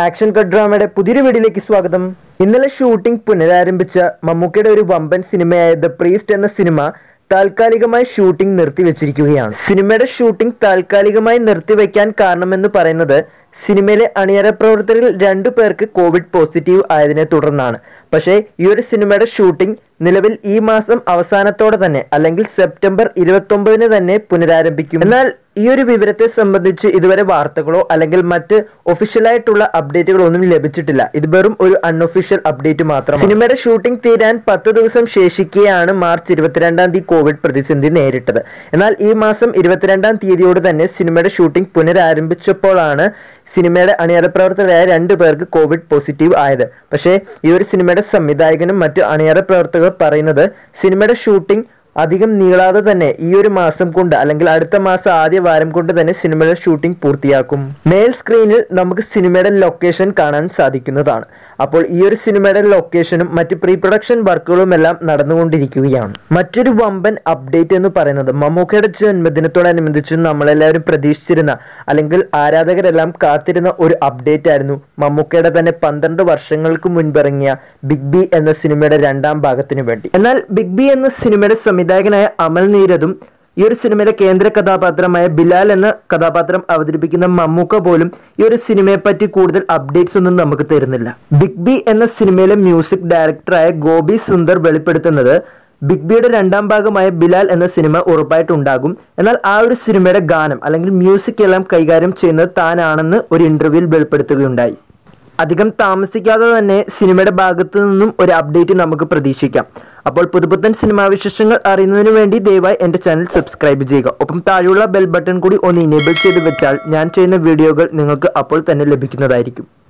action cut ഡ്രാമയുടെ പുതിയൊരു വീഡിയോയിലേക്ക് സ്വാഗതം ഇന്നലെ ഷൂട്ടിംഗ് പുനരാരംഭിച്ച മമ്മൂക്കയുടെ ഒരു വമ്പൻ സിനിമയായ ദ പ്രീസ്റ്റ് എന്ന സിനിമ താൽക്കാലികമായി ഷൂട്ടിംഗ് നിർത്തിവെച്ചിരിക്കുകയാണ് സിനിമയുടെ ഷൂട്ടിംഗ് താൽക്കാലികമായി നിർത്തിവെക്കാൻ കാരണമെന്ന് പറയുന്നത് സിനിമയിലെ അണിയറ പ്രവർത്തകരിൽ രണ്ടു പേർക്ക് കോവിഡ് പോസിറ്റീവ് ആയതിനെ തുടർന്നാണ് പക്ഷേ ഈ ഒരു സിനിമയുടെ ഷൂട്ടിംഗ് നിലവിൽ ഈ മാസം അവസാനത്തോടെ തന്നെ അല്ലെങ്കിൽ സെപ്റ്റംബർ ഇരുപത്തൊമ്പതിന് തന്നെ പുനരാരംഭിക്കും എന്നാൽ ഈ ഒരു വിവരത്തെ സംബന്ധിച്ച് ഇതുവരെ വാർത്തകളോ അല്ലെങ്കിൽ മറ്റ് ഒഫീഷ്യലായിട്ടുള്ള അപ്ഡേറ്റുകളോ ഒന്നും ലഭിച്ചിട്ടില്ല ഇത് വെറും ഒരു അൺഒഫീഷ്യൽ അപ്ഡേറ്റ് മാത്രമാണ് സിനിമയുടെ ഷൂട്ടിംഗ് തീരാൻ പത്ത് ദിവസം ശേഷിക്കെയാണ് മാർച്ച് ഇരുപത്തിരണ്ടാം തീയതി കോവിഡ് പ്രതിസന്ധി നേരിട്ടത് എന്നാൽ ഈ മാസം ഇരുപത്തിരണ്ടാം തീയതിയോട് തന്നെ സിനിമയുടെ ഷൂട്ടിംഗ് പുനരാരംഭിച്ചപ്പോഴാണ് സിനിമയുടെ അണിയറ പ്രവർത്തകരായ രണ്ടു പേർക്ക് കോവിഡ് പോസിറ്റീവ് ആയത് പക്ഷേ ഈ ഒരു സിനിമയുടെ സംവിധായകനും മറ്റു അണിയറ പ്രവർത്തകർ പറയുന്നത് സിനിമയുടെ ഷൂട്ടിംഗ് അധികം നീളാതെ തന്നെ ഈ ഒരു മാസം കൊണ്ട് അല്ലെങ്കിൽ അടുത്ത മാസം ആദ്യ വാരം കൊണ്ട് തന്നെ സിനിമയുടെ ഷൂട്ടിംഗ് പൂർത്തിയാക്കും മേൽ സ്ക്രീനിൽ നമുക്ക് സിനിമയുടെ ലൊക്കേഷൻ കാണാൻ സാധിക്കുന്നതാണ് അപ്പോൾ ഈ ഒരു സിനിമയുടെ ലൊക്കേഷനും മറ്റ് പ്രീ പ്രൊഡക്ഷൻ വർക്കുകളും എല്ലാം നടന്നുകൊണ്ടിരിക്കുകയാണ് മറ്റൊരു വമ്പൻ അപ്ഡേറ്റ് എന്ന് പറയുന്നത് മമ്മൂക്കയുടെ ജന്മദിനത്തോടനുബന്ധിച്ച് നമ്മളെല്ലാവരും പ്രതീക്ഷിച്ചിരുന്ന അല്ലെങ്കിൽ ആരാധകരെല്ലാം കാത്തിരുന്ന ഒരു അപ്ഡേറ്റ് ആയിരുന്നു മമ്മൂക്കയുടെ തന്നെ പന്ത്രണ്ട് വർഷങ്ങൾക്ക് മുൻപിറങ്ങിയ ബിഗ് ബി എന്ന സിനിമയുടെ രണ്ടാം ഭാഗത്തിന് വേണ്ടി എന്നാൽ ബിഗ് ബി എന്ന സിനിമയുടെ സംവിധായകനായ അമൽ നീരദും ഈ ഒരു സിനിമയിലെ കേന്ദ്ര കഥാപാത്രമായ ബിലാൽ എന്ന കഥാപാത്രം അവതരിപ്പിക്കുന്ന മമ്മൂക്ക പോലും ഈ ഒരു സിനിമയെ പറ്റി കൂടുതൽ അപ്ഡേറ്റ്സ് ഒന്നും നമുക്ക് തരുന്നില്ല ബിഗ് ബി എന്ന സിനിമയിലെ മ്യൂസിക് ഡയറക്ടറായ ഗോപി സുന്ദർ വെളിപ്പെടുത്തുന്നത് ബിഗ് ബിയുടെ രണ്ടാം ഭാഗമായ ബിലാൽ എന്ന സിനിമ ഉറപ്പായിട്ടുണ്ടാകും എന്നാൽ ആ ഒരു സിനിമയുടെ ഗാനം അല്ലെങ്കിൽ മ്യൂസിക് എല്ലാം കൈകാര്യം ചെയ്യുന്നത് താനാണെന്ന് ഒരു ഇന്റർവ്യൂവിൽ വെളിപ്പെടുത്തുകയുണ്ടായി അധികം താമസിക്കാതെ തന്നെ സിനിമയുടെ ഭാഗത്തു നിന്നും ഒരു അപ്ഡേറ്റ് നമുക്ക് പ്രതീക്ഷിക്കാം അപ്പോൾ പുതുപുത്തൻ സിനിമാ വിശേഷങ്ങൾ അറിയുന്നതിന് വേണ്ടി ദയവായി എൻ്റെ ചാനൽ സബ്സ്ക്രൈബ് ചെയ്യുക ഒപ്പം താഴെയുള്ള ബെൽ ബട്ടൺ കൂടി ഒന്ന് ഇനേബിൾ ചെയ്ത് വെച്ചാൽ ഞാൻ ചെയ്യുന്ന വീഡിയോകൾ നിങ്ങൾക്ക് അപ്പോൾ തന്നെ ലഭിക്കുന്നതായിരിക്കും